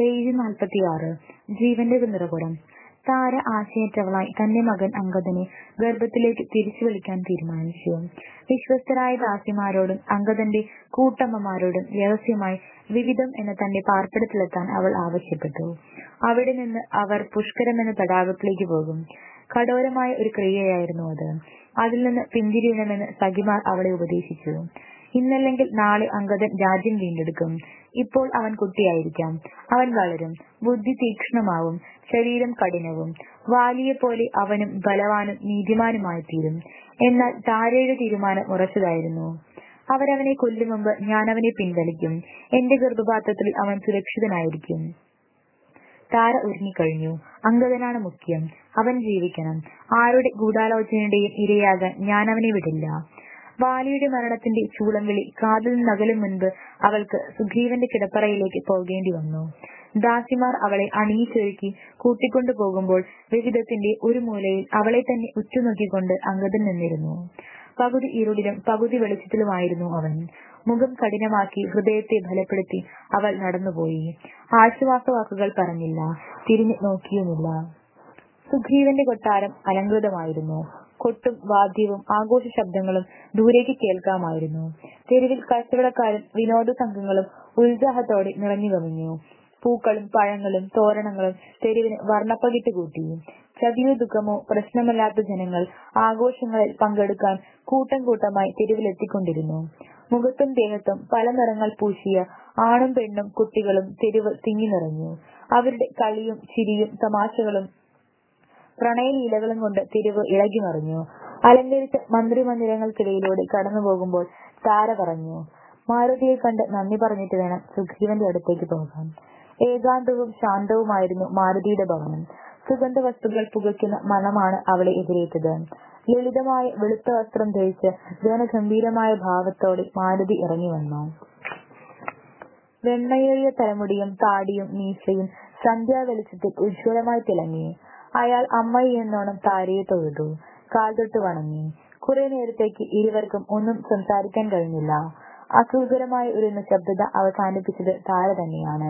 Page നാൽപ്പത്തിയാറ് ജീവന്റെ നിറകുടം താര ആശയറ്റവളായി തന്റെ മകൻ അംഗദനെ ഗർഭത്തിലേക്ക് തിരിച്ചു വിളിക്കാൻ തീരുമാനിച്ചു. വിശ്വസ്തരായ ദാസിമാരോടും അംഗദന്റെ കൂട്ടമ്മമാരോടും രഹസ്യമായി വിവിധം എന്ന തന്റെ പാർപ്പിടത്തിലെത്താൻ അവൾ ആവശ്യപ്പെട്ടു. അവിടെ നിന്ന് അവർ പുഷ്കരം എന്ന തടാകത്തിലേക്ക് പോകും. കഠോരമായ ഒരു ക്രിയയായിരുന്നു അത്. അതിൽ നിന്ന് പിന്തിരിയണമെന്ന് സഖിമാർ അവളെ ഉപദേശിച്ചു. ഇന്നല്ലെങ്കിൽ നാളെ അംഗദൻ രാജ്യം വീണ്ടെടുക്കും. ഇപ്പോൾ അവൻ കുട്ടിയായിരിക്കാം. അവൻ വളരും. ബുദ്ധി തീക്ഷ്ണമാവും. ശരീരം കഠിനവും. വാലിയെപ്പോലെ അവനും ബലവാനും നീതിമാനുമായിത്തീരും. എന്നാൽ താരയുടെ തീരുമാനം ഉറച്ചതായിരുന്നു. അവരവനെ കൊല്ലും മുമ്പ് ഞാനവനെ പിൻവലിക്കും. എന്റെ ഗർഭപാത്രത്തിൽ അവൻ സുരക്ഷിതനായിരിക്കും. താര ഒരുങ്ങിക്കഴിഞ്ഞു. അംഗദനാണ് മുഖ്യം. അവൻ ജീവിക്കണം. ആരുടെ ഗൂഢാലോചനയുടെയും ഇരയാകാൻ ഞാനവനെ വിടില്ല. വാലിയുടെ മരണത്തിന്റെ ചൂളംവിളി കാതിൽ നിന്നകലും മുൻപ് അവൾക്ക് സുഗ്രീവന്റെ കിടപ്പറയിലേക്ക് പോകേണ്ടിവന്നു. ദാസിമാർ അവളെ അണിയിച്ചൊരുക്കി കൂട്ടിക്കൊണ്ടുപോകുമ്പോൾ വിവിധത്തിന്റെ ഒരു മൂലയിൽ അവളെത്തന്നെ ഉറ്റുനോക്കിക്കൊണ്ട് അംഗദൻ നിന്നിരുന്നു. പകുതി ഇരുളിലും പകുതി വെളിച്ചത്തിലുമായിരുന്നു അവൻ. മുഖം കഠിനമാക്കി ഹൃദയത്തെ ബലപ്പെടുത്തി അവൾ നടന്നുപോയി. ആശ്വാസവാക്കുകൾ പറഞ്ഞില്ല. തിരിഞ്ഞു നോക്കിയുമില്ല. സുഗ്രീവന്റെ കൊട്ടാരം അലങ്കൃതമായിരുന്നു. കൊട്ടും വാദ്യവും ആഘോഷശബ്ദങ്ങളും ദൂരേക്ക് കേൾക്കാമായിരുന്നു. തെരുവിൽ കച്ചവടക്കാരും വിനോദസംഘങ്ങളും ഉത്സാഹത്തോടെ നിറഞ്ഞുകവിഞ്ഞു. പൂക്കളും പഴങ്ങളും തോരണങ്ങളും തെരുവിന് വർണ്ണപ്പകിട്ട് കൂട്ടി. ചതിയോ ദുഃഖമോ പ്രശ്നമല്ലാത്ത ജനങ്ങൾ ആഘോഷങ്ങളിൽ പങ്കെടുക്കാൻ കൂട്ടം കൂട്ടമായി തെരുവിലെത്തിക്കൊണ്ടിരുന്നു. മുഖത്തും ദേഹത്തും പല നിറങ്ങൾ പൂശിയ ആണും പെണ്ണും കുട്ടികളും തെരുവ് തിങ്ങിനിറഞ്ഞു. അവരുടെ കളിയും ചിരിയും തമാശകളും പ്രണയലീലകളും കൊണ്ട് തെരുവ് ഇളകിമറിഞ്ഞു. അലങ്കരിച്ച മന്ത്രിമന്ദിരങ്ങൾക്കിടയിലൂടെ കടന്നുപോകുമ്പോൾ താര പറഞ്ഞു. മാരുതിയെ കണ്ട് നന്ദി പറഞ്ഞിട്ട് വേണം സുഗ്രീവന്റെ അടുത്തേക്ക് പോകാൻ. ഏകാന്തവും ശാന്തവുമായിരുന്നു മാരുതിയുടെ ഭവനം. സുഗന്ധവസ്തുക്കൾ പുകയ്ക്കുന്ന മണമാണ് അവളെ എതിരേറ്റത്. ലളിതമായ വെളുത്ത വസ്ത്രം ധരിച്ച് ഗഹനഗംഭീരമായ ഭാവത്തോടെ മാരുതി ഇറങ്ങിവന്നു. വെണ്മയേറിയ തലമുടിയും താടിയും മീശയും സന്ധ്യാവെളിച്ചത്തിൽ ഉജ്ജ്വലമായി തിളങ്ങി. അയാൾ അമ്മയെന്നോണം താരയെ തൊഴുതു. കാൽതൊട്ട് വണങ്ങി. കുറെ നേരത്തേക്ക് ഇരുവർക്കും ഒന്നും സംസാരിക്കാൻ കഴിഞ്ഞില്ല. അസുഖകരമായ ഒരു നിശ്ശബ്ദത അവസാനിപ്പിച്ചത് താര തന്നെയാണ്.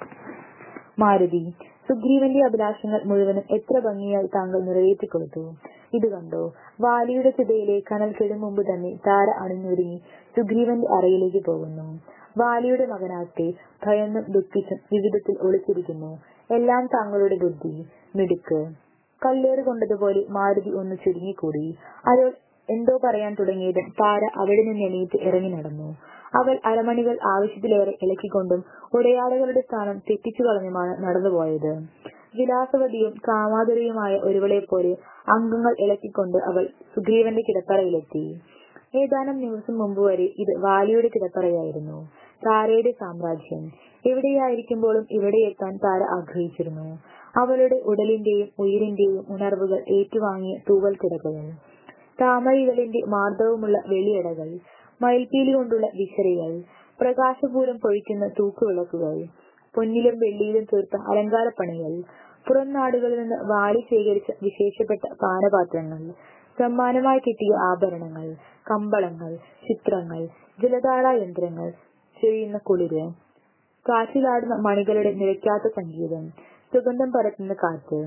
മാരുതി, സുഗ്രീവന്റെ അഭിലാഷങ്ങൾ മുഴുവനും എത്ര ഭംഗിയായി താങ്കൾ നിറവേറ്റിക്കൊടുത്തു. ഇത് കണ്ടോ. വാലിയുടെ ചിതയിലെ കനൽ കെടും മുമ്പ് തന്നെ താര അണിഞ്ഞൊരുങ്ങി സുഗ്രീവന്റെ അറയിലേക്ക് പോകുന്നു. വാലിയുടെ മകനാകട്ടെ ഭയന്നും ദുഃഖിച്ചും വിവിധത്തിൽ ഒളിച്ചിരിക്കുന്നു. എല്ലാം താങ്കളുടെ ബുദ്ധി, മിടുക്ക്. കല്ലേറ് കൊണ്ടതുപോലെ മാരുതി ഒന്ന് ചുരുങ്ങിക്കൂടി. അയാൾ എന്തോ പറയാൻ തുടങ്ങിയതും താര അവിടെ നിന്നെണീറ്റ് ഇറങ്ങിനടന്നു. അവൾ അരമണികൾ ആവശ്യത്തിലേറെ ഇളക്കിക്കൊണ്ടും ഉടയാടകളുടെ സ്ഥാനം തെറ്റിച്ചുകളഞ്ഞുമാണ് നടന്നുപോയത്. വിലാസവതിയും കാമാതുരയുമായ ഒരുവളെപ്പോലെ അംഗങ്ങൾ ഇളക്കിക്കൊണ്ട് അവൾ സുഗ്രീവന്റെ കിടപ്പറയിലെത്തി. ഏതാനും നിമിഷം മുമ്പുവരെ ഇത് വാലിയുടെ കിടപ്പറയായിരുന്നു. താരയുടെ സാമ്രാജ്യം. എവിടെയായിരിക്കുമ്പോഴും ഇവിടെയെത്താൻ താര ആഗ്രഹിച്ചിരുന്നു. അവളുടെ ഉടലിന്റെയും ഉയിരിന്റെയും ഉണർവുകൾ ഏറ്റുവാങ്ങിയ തൂവൽക്കിടക്കകൾ. താമരയിതളിന്റെ മാർദ്ദവമുള്ള വെള്ളിയടകൾ. മയിൽപ്പീലികൊണ്ടുള്ള വിശറികൾ. പ്രകാശപൂരം പൊഴിക്കുന്ന തൂക്കുവിളക്കുകൾ. പൊന്നിലും വെള്ളിയിലും തീർത്ത അലങ്കാരപ്പണികൾ. പുറംനാടുകളിൽ നിന്ന് വാലി ശേഖരിച്ച വിശേഷപ്പെട്ട പാനപാത്രങ്ങൾ. സമ്മാനമായി കിട്ടിയ ആഭരണങ്ങൾ. കമ്പളങ്ങൾ. ചിത്രങ്ങൾ. ജലധാരായന്ത്രങ്ങൾ. ചൊരിയുന്ന കുളിര്. കാറ്റിലാടുന്ന മണികളുടെ നിലയ്ക്കാത്ത സംഗീതം. സുഗന്ധം പരത്തുന്ന കാറ്റ്.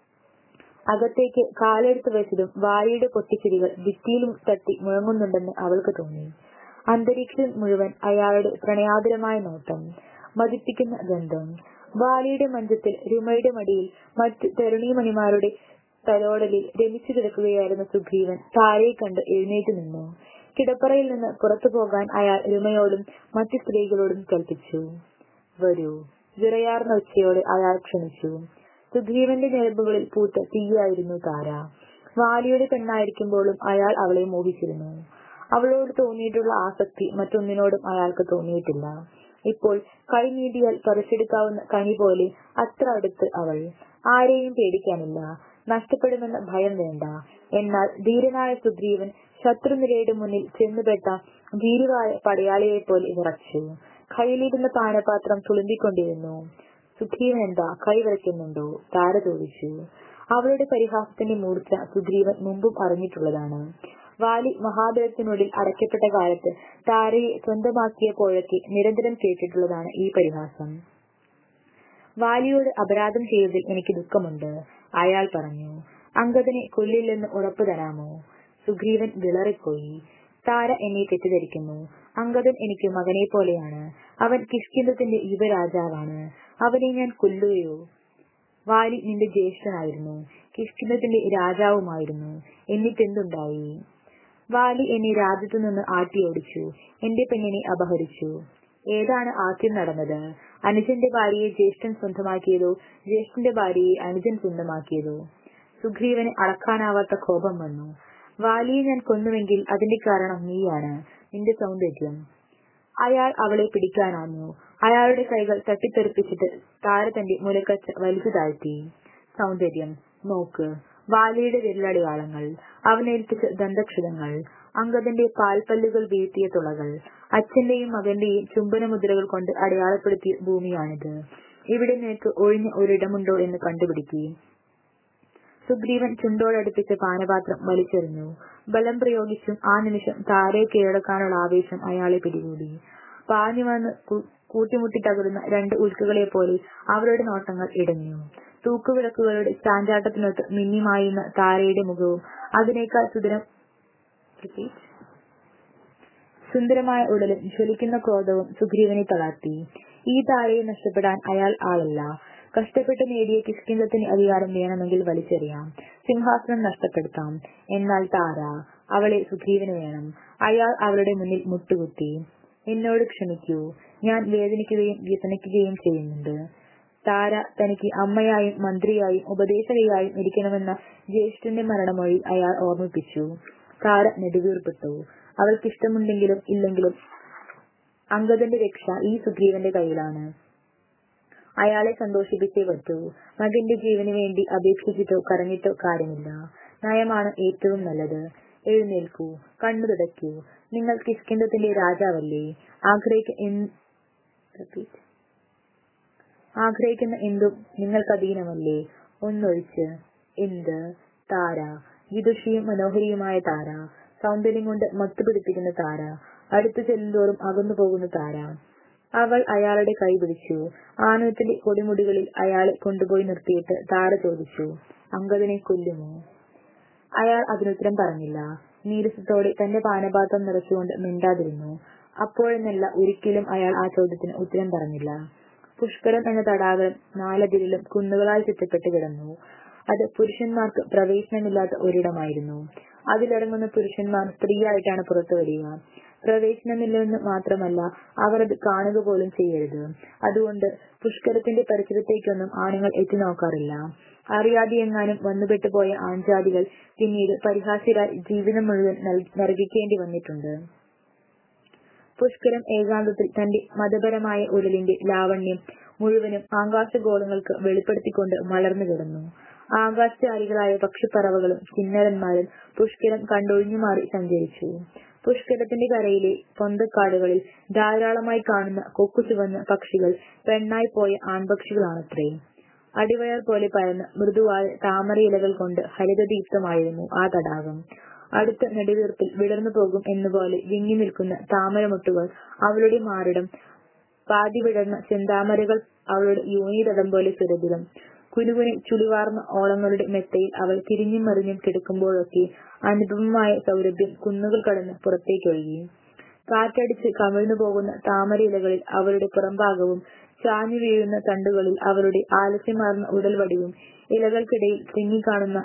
അകത്തേക്ക് കാലെടുത്ത് വച്ചതും വാലിയുടെ പൊട്ടിച്ചിരികൾ ഭിത്തിയിൽ തട്ടി മുഴങ്ങുന്നുണ്ടെന്ന് അവൾക്ക് തോന്നി. അന്തരീക്ഷം മുഴുവൻ അയാളുടെ പ്രണയാതുരമായ നോട്ടം. മതിപ്പിക്കുന്ന ഗന്ധം. വാലിയുടെ മഞ്ചത്തിൽ രുമയുടെ മടിയിൽ മറ്റു തരുണീമണിമാരുടെ തലോടലിൽ രമിച്ചു കിടക്കുകയായിരുന്ന സുഗ്രീവൻ താരയെ കണ്ട് എഴുന്നേറ്റ് നിന്നു. കിടപ്പറയിൽ നിന്ന് പുറത്തുപോകാൻ അയാൾ രുമയോടും മറ്റു സ്ത്രീകളോടും കൽപ്പിച്ചു. വരൂ. വിറയാർന്ന ഒച്ചയോടെ അയാൾ ക്ഷണിച്ചു. സുഗ്രീവന്റെ ഞരമ്പുകളിൽ പൂത്ത തീയായിരുന്നു താര. വാലിയുടെ പെണ്ണായിരിക്കുമ്പോഴും അയാൾ അവളെ മോഹിച്ചിരുന്നു. അവളോട് തോന്നിയിട്ടുള്ള ആസക്തി മറ്റൊന്നിനോടും അയാൾക്ക് തോന്നിയിട്ടില്ല. ഇപ്പോൾ കൈ നീട്ടിയാൽ പറിച്ചെടുക്കാവുന്ന കനി പോലെ അത്ര അടുത്ത് അവൾ. ആരെയും പേടിക്കാനില്ല. നഷ്ടപ്പെടുമെന്ന ഭയം വേണ്ട. എന്നാൽ ധീരനായ സുഗ്രീവൻ ശത്രുനിരയുടെ മുന്നിൽ ചെന്നുപെട്ട ഭീരുവായ പടയാളിയെപ്പോലെ വിറച്ചു. കയ്യിലിരുന്ന പാനപാത്രം തുളുമ്പിക്കൊണ്ടിരുന്നു. സുഗ്രീവനെന്താ കൈ വിറയ്ക്കുന്നുണ്ടോ? താര ചോദിച്ചു. അവളുടെ പരിഹാസത്തിന്റെ മൂർച്ച സുഗ്രീവൻ മുമ്പും അറിഞ്ഞിട്ടുള്ളതാണ്. വാലി മഹാബലത്തിനുള്ളിൽ അടയ്ക്കപ്പെട്ട കാലത്ത് താരയെ സ്വന്തമാക്കിയപ്പോഴൊക്കെ നിരന്തരം കേട്ടിട്ടുള്ളതാണ് ഈ പരിഹാസം. വാലിയോട് അപരാധം ചെയ്തതിൽ എനിക്ക് ദുഃഖമുണ്ട് അയാൾ പറഞ്ഞു അങ്കദനെ കൊല്ലില്ലെന്ന് ഉറപ്പു തരാമോ സുഗ്രീവൻ വിളറിപ്പോയി താര എന്നെ തെറ്റിദ്ധരിക്കുന്നു അങ്കദൻ എനിക്ക് മകനെ പോലെയാണ് അവൻ കിഷ്കിന്ധത്തിന്റെ യുവരാജാവാണ് അവനെ ഞാൻ കൊല്ലുകയോ വാലി നിന്റെ ജ്യേഷ്ഠനായിരുന്നു കിഷ്കിന്ധത്തിന്റെ രാജാവുമായിരുന്നു എന്നിട്ടെന്തുണ്ടായി വാലി എന്നെ രാജ്യത്തു നിന്ന് ആട്ടിയോടിച്ചു എന്റെ പെണ്ണിനെ അപഹരിച്ചു ഏതാണ് ആദ്യം നടന്നത് അനുജന്റെ ഭാര്യയെ ജ്യേഷ്ഠൻ സ്വന്തമാക്കിയതോ ജ്യേഷ്ഠന്റെ ഭാര്യയെ അനുജൻ സ്വന്തമാക്കിയതോ സുഗ്രീവന് അളക്കാനാവാത്ത കോപം വന്നു വാലിയെ ഞാൻ കൊന്നുവെങ്കിൽ അതിന്റെ കാരണം നീയാണ് നിന്റെ സൗന്ദര്യം അയാൾ അവളെ പിടിക്കാനാഞ്ഞു അയാളുടെ കൈകൾ തട്ടിത്തെറിപ്പിച്ചിട്ട് താര തന്റെ മുലക്കച്ച വലിച്ചു താഴ്ത്തി സൗന്ദര്യം നോക്ക് വാലിയുടെ വിരലടയാളങ്ങൾ അവനേൽപ്പിച്ച ദന്തക്ഷതങ്ങൾ അങ്കദന്റെ പാൽപ്പല്ലുകൾ വീഴ്ത്തിയ തുളകൾ അച്ഛന്റെയും മകന്റെയും ചുംബനമുദ്രകൾ കൊണ്ട് അടയാളപ്പെടുത്തിയ ഭൂമിയാണിത് ഇവിടെ നിനക്ക് ഒഴിഞ്ഞ ഒരിടമുണ്ടോ എന്ന് കണ്ടുപിടിക്കുകയും സുഗ്രീവൻ ചുണ്ടോടടുപ്പിച്ച പാനപാത്രം വലിച്ചെറിഞ്ഞു ബലം പ്രയോഗിച്ചും ആ നിമിഷം താരയെ കീഴടക്കാനുള്ള ആവേശം അയാളെ പിടികൂടി പാഞ്ഞു വന്ന് കൂട്ടിമുട്ടി തകരുന്ന രണ്ട് ഉൽക്കകളെ പോലെ അവരുടെ നോട്ടങ്ങൾ ഇടഞ്ഞു തൂക്കുവിളക്കുകളുടെ ചാഞ്ചാട്ടത്തിനൊത്ത് മിന്നിമായുന്ന താരയുടെ മുഖവും അതിനേക്കാൾ സുന്ദരം സുന്ദരമായ ഉടലും ജ്വലിക്കുന്ന ക്രോധവും സുഗ്രീവനെ തളർത്തി ഈ താരയെ നഷ്ടപ്പെടാൻ അയാൾ ആളല്ല കഷ്ടപ്പെട്ട് നേടിയ കിഷ്കിന്ധത്തിന് അധികാരം വേണമെങ്കിൽ വലിച്ചെറിയാം സിംഹാസനം നഷ്ടപ്പെടുത്താം എന്നാൽ താര അവളെ സുഗ്രീവന് വേണം അയാൾ അവളുടെ മുന്നിൽ മുട്ടുകുത്തി എന്നോട് ക്ഷമിക്കൂ ഞാൻ വേദനിക്കുകയും വ്യസനിക്കുകയും ചെയ്യുന്നുണ്ട് താര തനിക്ക് അമ്മയായും മന്ത്രിയായും ഉപദേശകയായും ഇരിക്കണമെന്ന ജ്യേഷ്ഠന്റെ മരണമൊഴി അയാൾ ഓർമ്മിപ്പിച്ചു താര നെടുവീർപ്പെട്ടു അവൾക്കിഷ്ടമുണ്ടെങ്കിലും ഇല്ലെങ്കിലും അങ്കദന്റെ രക്ഷ ഈ സുഗ്രീവന്റെ കയ്യിലാണ് അയാളെ സന്തോഷിപ്പിച്ചേ പറ്റൂ മകന്റെ ജീവന് വേണ്ടി അപേക്ഷിച്ചിട്ടോ കരഞ്ഞിട്ടോ കാര്യമില്ല നയമാണ് ഏറ്റവും നല്ലത് എഴുന്നേൽക്കൂ കണ്ണു തുടയ്ക്കൂ നിങ്ങൾ കിഷ്കിന്ധത്തിന്റെ രാജാവല്ലേ ആഗ്രഹിക്ക ആഗ്രഹിക്കുന്ന എന്തും നിങ്ങൾക്ക് അധീനമല്ലേ ഒന്നൊഴിച്ച് എന്ത് താര വിദുഷിയും മനോഹരിയുമായ താര സൗന്ദര്യം കൊണ്ട് മത്തുപിടിപ്പിക്കുന്ന താര അടുത്തു ചെല്ലുന്തോറും അകന്നു പോകുന്ന താര അവൾ അയാളുടെ കൈ പിടിച്ചു ആനത്തിന്റെ കൊടിമുടികളിൽ അയാളെ കൊണ്ടുപോയി നിർത്തിയിട്ട് താര ചോദിച്ചു അങ്കദനെ കൊല്ലുമോ അയാൾ അതിനുത്തരം പറഞ്ഞില്ല നീരസത്തോടെ തന്റെ പാനപാത്രം നിറച്ചുകൊണ്ട് മിണ്ടാതിരുന്നു അപ്പോഴെന്നല്ല ഒരിക്കലും അയാൾ ആ ചോദ്യത്തിന് ഉത്തരം പറഞ്ഞില്ല പുഷ്കരം എന്ന തടാകം നാലതിരിലും കുന്നുകളാൽ ചുറ്റപ്പെട്ട് കിടന്നു അത് പുരുഷന്മാർക്ക് പ്രവേശനമില്ലാത്ത ഒരിടമായിരുന്നു അതിലിറങ്ങുന്ന പുരുഷന്മാർ സ്ത്രീയായിട്ടാണ് പുറത്തു വരിക പ്രവേശനമില്ലെന്ന് മാത്രമല്ല അവർ അത് കാണുക പോലും ചെയ്യരുത് അതുകൊണ്ട് പുഷ്കരത്തിന്റെ പരിസരത്തേക്കൊന്നും ആണുങ്ങൾ എത്തി നോക്കാറില്ല അറിയാതെ എങ്ങാനും വന്നുപെട്ടുപോയ ആൺജാതികൾ പിന്നീട് പരിഹാസ്യരായി ജീവിതം മുഴുവൻ നരകിക്കേണ്ടി വന്നിട്ടുണ്ട് പുഷ്കരം ഏകാന്തത്തിൽ തന്റെ മതപരമായ ഉരലിന്റെ ലാവണ്യം മുഴുവനും ആകാശഗോളങ്ങൾക്ക് വെളിപ്പെടുത്തിക്കൊണ്ട് മലർന്നു കിടന്നു ആകാശചാരികളായ പക്ഷിപ്പറവകളും കിന്നരന്മാരും പുഷ്കരം കണ്ടൊഴിഞ്ഞു മാറി സഞ്ചരിച്ചു പുഷ്കരത്തിന്റെ കരയിലെ പൊന്തക്കാടുകളിൽ ധാരാളമായി കാണുന്ന കൊക്കു ചുവന്ന പക്ഷികൾ പെണ്ണായി പോയ ആൺപക്ഷികളാണത്രേ അടിവയർ പോലെ പരന്ന് മൃദുവായ താമരയിലകൾ കൊണ്ട് ഹരിതദീപ്തമായിരുന്നു ആ തടാകം അടുത്ത നെടുവീർപ്പിൽ വിടർന്നു പോകും എന്നുപോലെ വിങ്ങി നിൽക്കുന്ന താമരമുട്ടുകൾ അവളുടെ മാറിടം പാതി വിടർന്ന ചെന്താമരകൾ അവളുടെ യോനിതടം പോലെ സുരഭിതം കുനുകുനെ ചുളിവാർന്ന ഓളങ്ങളുടെ മെത്തയിൽ അവൾ തിരിഞ്ഞും മറിഞ്ഞും കിടക്കുമ്പോഴൊക്കെ അനുപമമായ സൗരഭ്യം കുന്നുകൾ കടന്ന് പുറത്തേക്കൊഴുകി കാറ്റടിച്ച് കമിഴ്ന്നു പോകുന്ന താമരയിലകളിൽ അവളുടെ പുറംഭാഗവും ചാഞ്ഞു വീഴുന്ന തണ്ടുകളിൽ അവളുടെ ആലസ്യമാർന്ന ഉടൽ വടിവും ഇലകൾക്കിടയിൽ തിങ്ങിക്കാണുന്ന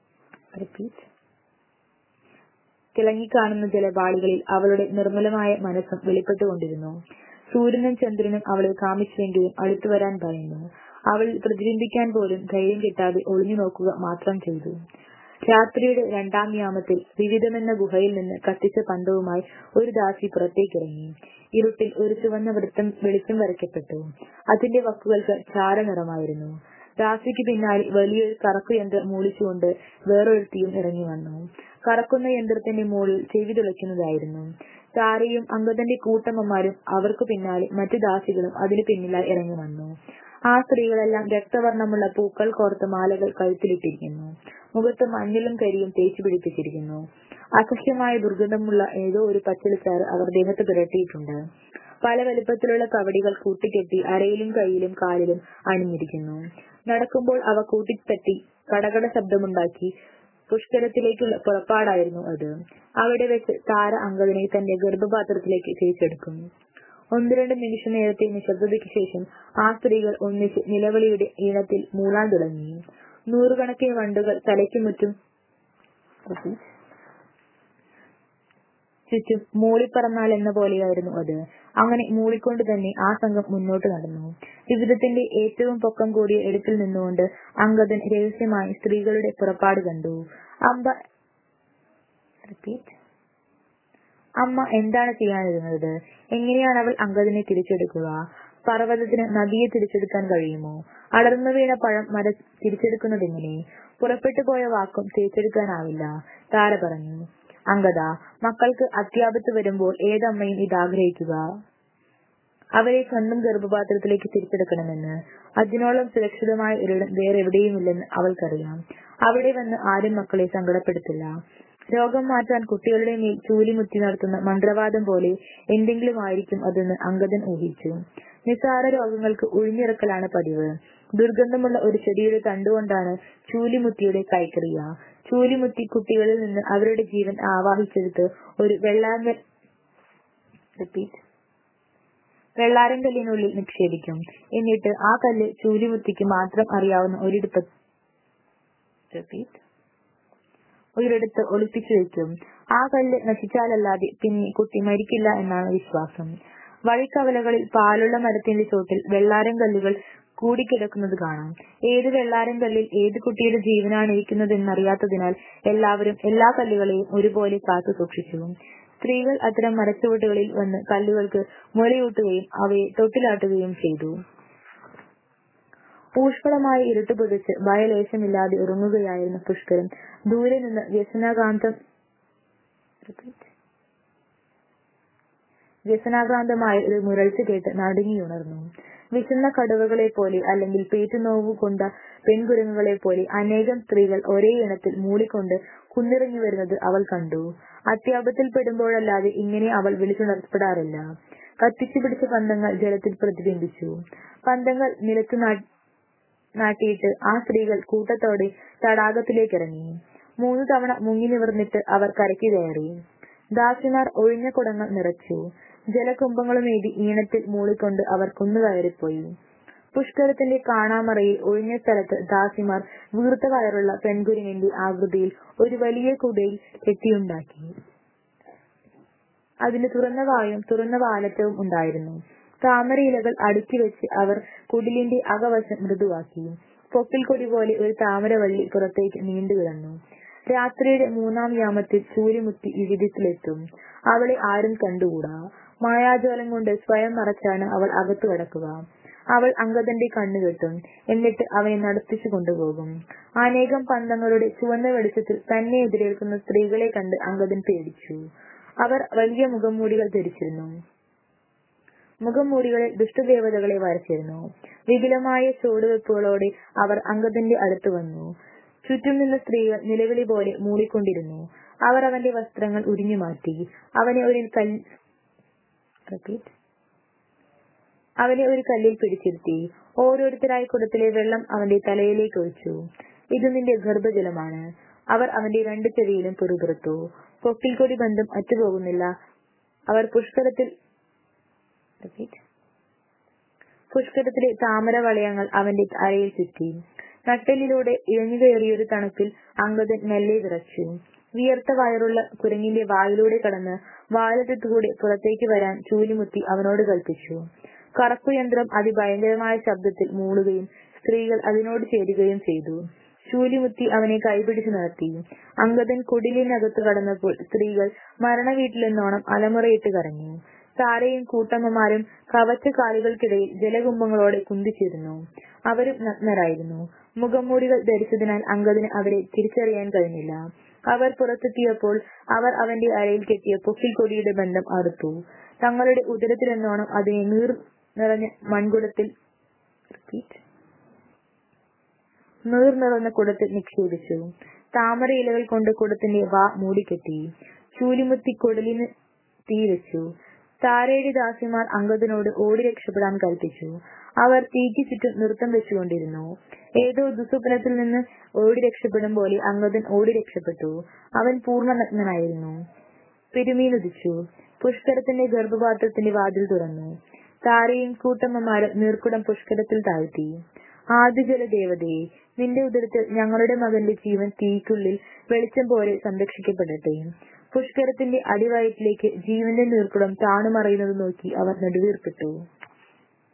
തിളങ്ങിക്കാണുന്ന ജലപാളികളിൽ അവളുടെ നിർമ്മലമായ മനസ്സും വെളിപ്പെട്ടുകൊണ്ടിരുന്നു സൂര്യനും ചന്ദ്രനും അവളെ കാമിച്ചുവെങ്കിലും അടുത്തു വരാൻ ഭയന്നു അവൾ പ്രതിബിംബിക്കാൻ പോലും ധൈര്യം കിട്ടാതെ ഒളിഞ്ഞു നോക്കുക മാത്രം ചെയ്തു രാത്രിയുടെ രണ്ടാം യാമത്തിൽ വിവിധമെന്ന ഗുഹയിൽ നിന്ന് കത്തിച്ച പന്തവുമായി ഒരു ദാസി പുറത്തേക്കിറങ്ങി ഇരുട്ടിൽ ഒരു ചുവന്ന വൃത്തം വെളിച്ചം വരയ്ക്കപ്പെട്ടു അതിന്റെ വക്കുകൾക്ക് ചാരനിറമായിരുന്നു ദാസിക്ക് പിന്നാലെ വലിയൊരു കറക്കു യന്ത്രം മൂളിച്ചുകൊണ്ട് വേറൊരുത്തിയും ഇറങ്ങി വന്നു കറക്കുന്ന യന്ത്രത്തിന്റെ മുകളിൽ ചെവി തുളയ്ക്കുന്നതായിരുന്നു താരയും അങ്കദന്റെ കൂട്ടമ്മമാരും അവർക്ക് പിന്നാലെ മറ്റു ദാസികളും അതിനു പിന്നിലായി ഇറങ്ങി വന്നു ആ സ്ത്രീകളെല്ലാം രക്തവർണ്ണമുള്ള പൂക്കൾ കോർത്ത മാലകൾ കഴുത്തിലിട്ടിരിക്കുന്നു മുഖത്ത് മഞ്ഞളും കരിയും തേച്ചു പിടിപ്പിച്ചിരിക്കുന്നു അസഹ്യമായ ദുർഗന്ധമുള്ള ഏതോ ഒരു പച്ചിലച്ചാറ് അവർ ദേഹത്ത് പുരട്ടിയിട്ടുണ്ട് പല വലുപ്പത്തിലുള്ള കവടികൾ കൂട്ടിക്കെട്ടി അരയിലും കൈയിലും കാലിലും അണിഞ്ഞിരിക്കുന്നു നടക്കുമ്പോൾ അവ കൂട്ടിത്തട്ടി കടകട ശബ്ദമുണ്ടാക്കി പുഷ്കരത്തിലേക്കുള്ള പുറപ്പാടായിരുന്നു അത് അവിടെ വെച്ച് താര അങ്കദനെ തന്റെ ഗർഭപാത്രത്തിലേക്ക് തിരിച്ചെടുക്കും ഒന്ന് രണ്ട് നിമിഷ നേരത്തെ നിശബ്ദതയ്ക്ക് ശേഷം ആ സ്ത്രീകൾ ഒന്നിച്ച് നിലവിളിയുടെ ഈണത്തിൽ മൂളാൻ തുടങ്ങി നൂറുകണക്കിന് വണ്ടുകൾ തലയ്ക്കുമുറ്റും ചുറ്റും മൂളിപ്പറന്നാൽ എന്ന പോലെയായിരുന്നു അത് അങ്ങനെ മൂളിക്കൊണ്ട് തന്നെ ആ സംഘം മുന്നോട്ട് നടന്നു ജീവിതത്തിന്റെ ഏറ്റവും പൊക്കം കൂടിയ എടുപ്പിൽ നിന്നുകൊണ്ട് അങ്കദൻ രഹസ്യമായി സ്ത്രീകളുടെ പുറപ്പാട് കണ്ടു അമ്പ റിപ്പീറ്റ് അമ്മ എന്താണ് ചെയ്യാനിരുന്നത് എങ്ങനെയാണ് അവൾ അങ്കദിനെ തിരിച്ചെടുക്കുക പർവ്വതത്തിന് നദിയെ തിരിച്ചെടുക്കാൻ കഴിയുമോ അടർന്നു വീണ പഴം മര തിരിച്ചെടുക്കുന്നതെങ്ങനെ പുറപ്പെട്ടു പോയ വാക്കും തിരിച്ചെടുക്കാനാവില്ല താര പറഞ്ഞു അങ്കദ മക്കൾക്ക് അത്യാപത്ത് വരുമ്പോൾ ഏതമ്മയും ഇതാഗ്രഹിക്കുക അവരെ സ്വന്തം ഗർഭപാത്രത്തിലേക്ക് തിരിച്ചെടുക്കണമെന്ന് അതിനോളം സുരക്ഷിതമായ ഒരിടം വേറെ എവിടെയുമില്ലെന്ന് അവൾക്കറിയാം അവിടെ വന്ന് ആരും മക്കളെ സങ്കടപ്പെടുത്തില്ല രോഗം മാറ്റാൻ കുട്ടികളുടെ മേൽ ചൂലിമുത്തി നടത്തുന്ന മന്ത്രവാദം പോലെ എന്തെങ്കിലും ആയിരിക്കും അതെന്ന് അങ്കദൻ ഊഹിച്ചു നിസ്സാര രോഗങ്ങൾക്ക് ഒഴിഞ്ഞിറക്കലാണ് പതിവ് ദുർഗന്ധമുള്ള ഒരു ചെടിയുടെ തണ്ടുകൊണ്ടാണ് ചൂലിമുത്തിയുടെ കൈക്കറിയ ചൂലിമുത്തി കുട്ടികളിൽ നിന്ന് അവരുടെ ജീവൻ ആവാഹിച്ചെടുത്ത് ഒരു വെള്ളാങ്കൽ റിപ്പീറ്റ് വെള്ളാരങ്കല്ലിനുള്ളിൽ നിക്ഷേപിക്കും എന്നിട്ട് ആ കല്ല് ചൂലിമുത്തിക്ക് മാത്രം അറിയാവുന്ന ഒരിടത്ത് റിപ്പീറ്റ് ഒരിടത്ത് ഒളിപ്പിച്ചു വെക്കും ആ കല്ല് നശിച്ചാലല്ലാതെ പിന്നെ കുട്ടി മരിക്കില്ല എന്നാണ് വിശ്വാസം വഴിക്കവലകളിൽ പാലുള്ള മരത്തിന്റെ ചോട്ടിൽ വെള്ളാരം കല്ലുകൾ കൂടിക്കിടക്കുന്നത് കാണാം ഏത് വെള്ളാരം കല്ലിൽ ഏത് കുട്ടിയുടെ ജീവനാണ് ഇരിക്കുന്നതെന്നറിയാത്തതിനാൽ എല്ലാവരും എല്ലാ കല്ലുകളെയും ഒരുപോലെ കാത്തു സൂക്ഷിച്ചു സ്ത്രീകൾ അത്തരം മരച്ചുവട്ടുകളിൽ വന്ന് കല്ലുകൾക്ക് മുലയൂട്ടുകയും അവയെ തൊട്ടിലാട്ടുകയും ചെയ്തു ഊഷ്മളമായി ഇരുട്ട് പുതച്ച് ഭയലേശമില്ലാതെ ഉറങ്ങുകയായിരുന്ന പുഷ്കരൻ ദൂരെ നിന്ന് വ്യസനാകാന്തം വ്യസനാകാന്തമായ ഒരു മുരൾച്ച കേട്ട് നടുങ്ങിയുണർന്നു വിശന്ന കടുവകളെ പോലെ അല്ലെങ്കിൽ പേറ്റുനോവ് കൊണ്ട പെൺകുരങ്ങുകളെ പോലെ അനേകം സ്ത്രീകൾ ഒരേ ഇണത്തിൽ മൂളിക്കൊണ്ട് കുന്നിറങ്ങി വരുന്നത് അവൾ കണ്ടു അത്യാപത്തിൽ പെടുമ്പോഴല്ലാതെ ഇങ്ങനെ അവൾ വിളിച്ചുണർത്തപ്പെടാറില്ല കത്തിച്ചു പിടിച്ച പന്തങ്ങൾ ജലത്തിൽ പ്രതിബിംബിച്ചു പന്തങ്ങൾ നിലത്തു നാട്ടിയിട്ട് ആ സ്ത്രീകൾ കൂട്ടത്തോടെ തടാകത്തിലേക്കിറങ്ങി മൂന്നു തവണ മുങ്ങി നിവർന്നിട്ട് അവർ കരയ്ക്ക് കയറി ദാസിമാർ ഒഴിഞ്ഞ കുടങ്ങൾ നിറച്ചു ജലകുംഭങ്ങളുമേതി ഈണത്തിൽ മൂളിക്കൊണ്ട് അവർ കുന്നുകയറിപ്പോയി പുഷ്കരത്തിന്റെ കാണാമറയിൽ ഒഴിഞ്ഞ സ്ഥലത്ത് ദാസിമാർ വീർത്ത കയറുള്ള പെൺകുരുങ്ങിന്റെ ആകൃതിയിൽ ഒരു വലിയ കുടയിൽ കെട്ടിയുണ്ടാക്കി അതിന് തുറന്ന വായും തുറന്ന വാലറ്റവും ഉണ്ടായിരുന്നു താമരയിലകൾ അടുക്കി വെച്ച് അവർ കുടിലിന്റെ അകവശം മൃദുവാക്കി പൊക്കിൽ കൊടി പോലെ ഒരു താമരവള്ളി പുറത്തേക്ക് നീണ്ടു കിടന്നു രാത്രിയുടെ മൂന്നാം യാമത്തിൽ സൂര്യമുത്തി ഇവിധത്തിലെത്തും അവളെ ആരും കണ്ടുകൂടാ മായാജാലം കൊണ്ട് സ്വയം മറച്ചാണ് അവൾ അകത്തു കടക്കുക അവൾ അങ്കദന്റെ കണ്ണു കെട്ടും എന്നിട്ട് അവനെ നടത്തിച്ചു കൊണ്ടുപോകും അനേകം പന്തങ്ങളുടെ ചുവന്ന വെളിച്ചത്തിൽ തന്നെ എതിരേൽക്കുന്ന സ്ത്രീകളെ കണ്ട് അങ്കദൻ പേടിച്ചു അവർ വലിയ മുഖംമൂടികൾ ധരിച്ചിരുന്നു മുഖംമൂടികളിൽ ദുഷ്ടദേവതകളെ വരച്ചിരുന്നു വിപുലമായ ചുവടുവെപ്പുകളോടെ അവർ അങ്കദന്റെ അടുത്ത് വന്നു ചുറ്റും നിന്ന സ്ത്രീകൾ നിലവിളി പോലെ മൂളിക്കൊണ്ടിരുന്നു അവർ അവന്റെ വസ്ത്രങ്ങൾ ഉരിഞ്ഞു മാറ്റി അവനെ ഒരു കല്ല് അവനെ ഒരു കല്ലിൽ പിടിച്ചിരുത്തി ഓരോരുത്തരായി കുടത്തിലെ വെള്ളം അവന്റെ തലയിലേക്ക് ഒഴിച്ചു ഇത് നിന്റെ ഗർഭജലമാണ് അവർ അവന്റെ രണ്ട് ചെവിയിലും പുറപുറത്തു പൊക്കിൽ കൊടി ബന്ധം അറ്റുപോകുന്നില്ല അവർ പുഷ്കരത്തിൽ പുഷ്കരത്തിലെ താമര വളയങ്ങൾ അവന്റെ അരയിൽ ചുറ്റി നട്ടെല്ലിലൂടെ ഇഴഞ്ഞുകയറിയൊരു തണുപ്പിൽ അങ്കദൻ മെല്ലെ വിറച്ചു വിയർത്ത വയറുള്ള കുരങ്ങിന്റെ വായിലൂടെ കടന്ന് വാലറ്റത്തുകൂടെ പുറത്തേക്ക് വരാൻ ചൂലിമുത്തി അവനോട് കൽപ്പിച്ചു കറക്കുയന്ത്രം അതിഭയങ്കരമായ ശബ്ദത്തിൽ മൂളുകയും സ്ത്രീകൾ അതിനോട് ചേരുകയും ചെയ്തു ശൂലിമുത്തി അവനെ കൈപിടിച്ചു നടത്തി അങ്കദൻ കുടിലിനകത്ത് കടന്നപ്പോൾ സ്ത്രീകൾ മരണവീട്ടിലെന്നോണം അലമുറയിട്ട് കരഞ്ഞു സാരയും കൂട്ടമ്മമാരും കവച്ച കാലുകൾക്കിടയിൽ ജലകുംഭങ്ങളോടെ കുന്തിച്ചിരുന്നു അവരും നഗ്നരായിരുന്നു മുഖംമൂടികൾ ധരിച്ചതിനാൽ അങ്കദിന് അവരെ തിരിച്ചറിയാൻ കഴിഞ്ഞില്ല അവർ പുറത്തെത്തിയപ്പോൾ അവർ അവന്റെ അരയിൽ കെട്ടിയ പൊക്കിൽ കൊടിയുടെ ബന്ധം അറുത്തു തങ്ങളുടെ ഉദരത്തിലെന്നോണം അതിനെ നീർ നിറഞ്ഞ മൺകുടത്തിൽ നീർ നിറഞ്ഞ കുടത്തിൽ നിക്ഷേപിച്ചു താമര ഇലകൾ കൊണ്ട് കുടത്തിന്റെ വാ മൂടിക്കെട്ടി ചൂലിമുത്തി കുടലിന് തീ വെച്ചു താരയുടെ ദാസിമാർ അങ്കദനോട് ഓടി രക്ഷപ്പെടാൻ കൽപ്പിച്ചു അവർ തീക്ക് ചുറ്റും നൃത്തം വെച്ചുകൊണ്ടിരുന്നു ഏതോ ദുസ്വപ്നത്തിൽ നിന്ന് ഓടി രക്ഷപ്പെടും പോലെ അങ്കദൻ ഓടി രക്ഷപ്പെട്ടു അവൻ പൂർണ്ണനഗ്നനായിരുന്നു പെരുമീനുദിച്ചു പുഷ്കരത്തിന്റെ ഗർഭപാത്രത്തിന്റെ വാതിൽ തുറന്നു താരയും കൂട്ടമ്മമാരും നീർക്കുടം പുഷ്കരത്തിൽ താഴ്ത്തി ആദ്യജല ദേവതയെ നിന്റെ ഉദരത്തിൽ ഞങ്ങളുടെ മകന്റെ ജീവൻ തീക്കുള്ളിൽ വെളിച്ചം പോലെ സംരക്ഷിക്കപ്പെടട്ടെ പുഷ്കരത്തിന്റെ അടിവയറ്റിലേക്ക് ജീവന്റെ നീർക്കുടം താണുമറയുന്നത് നോക്കി അവർ നെടുവീർപ്പിട്ടു